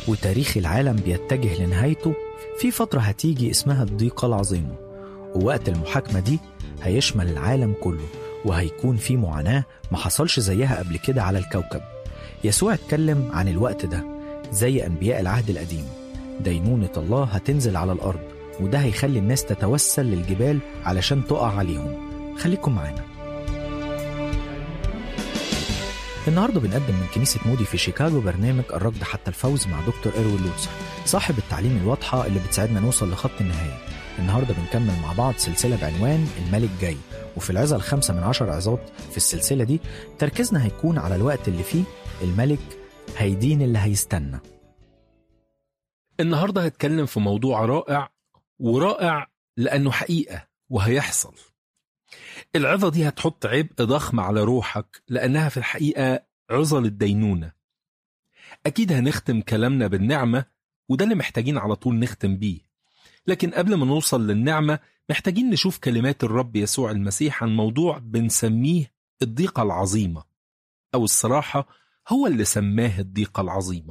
وتاريخ العالم بيتجه لنهايته في فترة هتيجي اسمها الضيقة العظيمة ووقت المحاكمة دي هيشمل العالم كله وهيكون في معاناة ما حصلش زيها قبل كده على الكوكب يسوع اتكلم عن الوقت ده زي أنبياء العهد القديم دينونة الله هتنزل على الأرض وده هيخلي الناس تتوسل للجبال علشان تقع عليهم خليكم معانا النهارده بنقدم من كنيسة مودي في شيكاغو برنامج الركض حتى الفوز مع دكتور إيروين لوتسر صاحب التعليم الواضحة اللي بتساعدنا نوصل لخط النهاية النهارده بنكمل مع بعض سلسلة بعنوان الملك جاي وفي العظة الخامسة من عشر عظات في السلسلة دي تركيزنا هيكون على الوقت اللي فيه الملك هيدين اللي هيستنى النهارده هتكلم في موضوع رائع ورائع لأنه حقيقة وهيحصل العظة دي هتحط عبء ضخم على روحك لأنها في الحقيقة عظة للدينونة أكيد هنختم كلامنا بالنعمة وده اللي محتاجين على طول نختم بيه لكن قبل ما نوصل للنعمة محتاجين نشوف كلمات الرب يسوع المسيح عن موضوع بنسميه الضيقة العظيمة أو الصراحة هو اللي سماه الضيقة العظيمة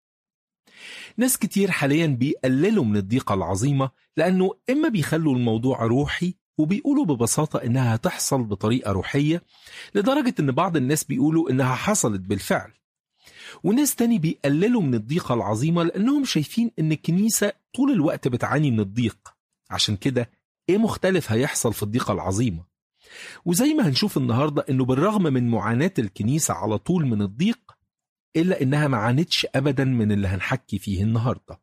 ناس كتير حاليا بيقللوا من الضيقة العظيمة لأنه إما بيخلوا الموضوع روحي وبيقولوا ببساطة إنها هتحصل بطريقة روحية لدرجة إن بعض الناس بيقولوا إنها حصلت بالفعل وناس تاني بيقللوا من الضيقة العظيمة لأنهم شايفين إن الكنيسة طول الوقت بتعاني من الضيق عشان كده إيه مختلف هيحصل في الضيقة العظيمة وزي ما هنشوف النهاردة إنه بالرغم من معاناة الكنيسة على طول من الضيق إلا إنها ما عانتش أبدا من اللي هنحكي فيه النهاردة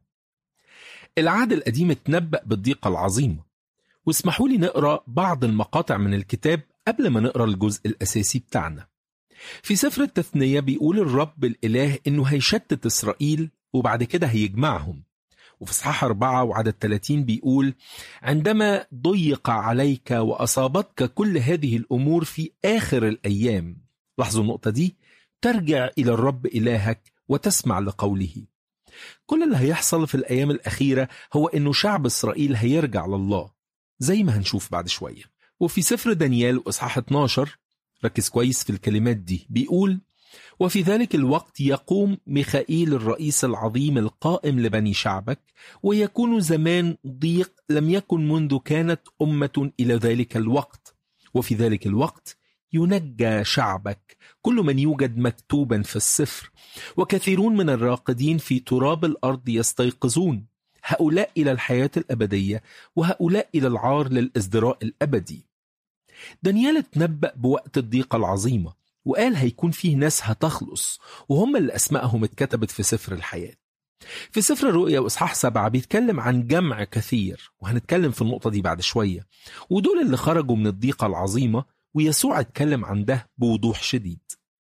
العهد القديم اتنبأ بالضيقة العظيمة واسمحوا لي نقرأ بعض المقاطع من الكتاب قبل ما نقرأ الجزء الأساسي بتاعنا في سفر التثنية بيقول الرب الإله إنه هيشتت إسرائيل وبعد كده هيجمعهم وفي إصحاح أربعة وعدد 30 بيقول عندما ضيق عليك وأصابتك كل هذه الأمور في آخر الأيام لاحظوا النقطة دي ترجع إلى الرب إلهك وتسمع لقوله كل اللي هيحصل في الأيام الأخيرة هو إنه شعب إسرائيل هيرجع لله زي ما هنشوف بعد شوية وفي سفر دانيال وإصحاح 12 ركز كويس في الكلمات دي بيقول وفي ذلك الوقت يقوم ميخائيل الرئيس العظيم القائم لبني شعبك ويكون زمان ضيق لم يكن منذ كانت أمة إلى ذلك الوقت وفي ذلك الوقت ينجى شعبك كل من يوجد مكتوبا في السفر وكثيرون من الراقدين في تراب الأرض يستيقظون هؤلاء إلى الحياة الأبدية وهؤلاء إلى العار للإزدراء الأبدي دانيال اتنبأ بوقت الضيقة العظيمة وقال هيكون فيه ناس هتخلص وهم اللي أسمائهم اتكتبت في سفر الحياة في سفر الرؤيا وإصحاح سبعة بيتكلم عن جمع كثير وهنتكلم في النقطة دي بعد شوية ودول اللي خرجوا من الضيقة العظيمة ويسوع اتكلم عن ده بوضوح شديد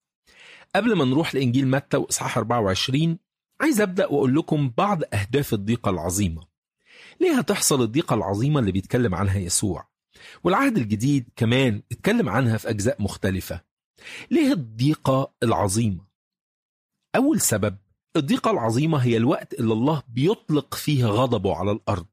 قبل ما نروح لإنجيل متى وإصحاح 24 عايز أبدأ وأقول لكم بعض أهداف الضيقة العظيمة ليه هتحصل الضيقة العظيمة اللي بيتكلم عنها يسوع والعهد الجديد كمان اتكلم عنها في أجزاء مختلفة ليه الضيقة العظيمة؟ أول سبب الضيقة العظيمة هي الوقت اللي الله بيطلق فيه غضبه على الأرض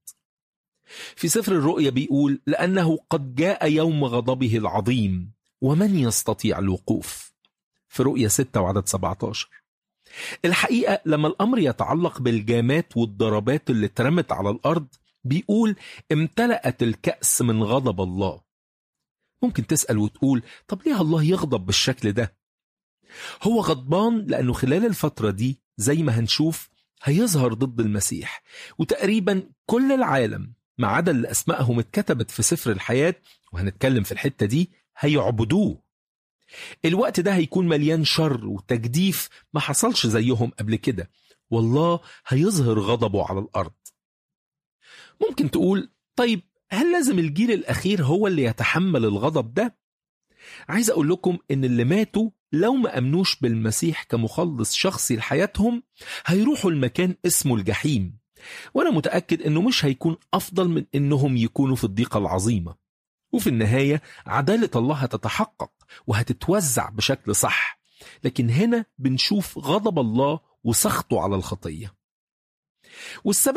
في سفر الرؤيا بيقول لأنه قد جاء يوم غضبه العظيم ومن يستطيع الوقوف في رؤيا 6 وعدد 17 الحقيقة لما الأمر يتعلق بالجامات والضربات اللي اترمت على الأرض بيقول امتلأت الكأس من غضب الله ممكن تسأل وتقول طب ليه الله يغضب بالشكل ده هو غضبان لأنه خلال الفترة دي زي ما هنشوف هيظهر ضد المسيح وتقريبا كل العالم ما عدا اللي أسمائهم اتكتبت في سفر الحياة وهنتكلم في الحتة دي هيعبدوه الوقت ده هيكون مليان شر وتجديف ما حصلش زيهم قبل كده والله هيظهر غضبه على الأرض ممكن تقول طيب هل لازم الجيل الأخير هو اللي يتحمل الغضب ده؟ عايز أقول لكم إن اللي ماتوا لو ما أمنوش بالمسيح كمخلص شخصي لحياتهم هيروحوا المكان اسمه الجحيم وأنا متأكد إنه مش هيكون أفضل من إنهم يكونوا في الضيقة العظيمة وفي النهاية عدالة الله هتتحقق وهتتوزع بشكل صح لكن هنا بنشوف غضب الله وسخطه على الخطية والسبب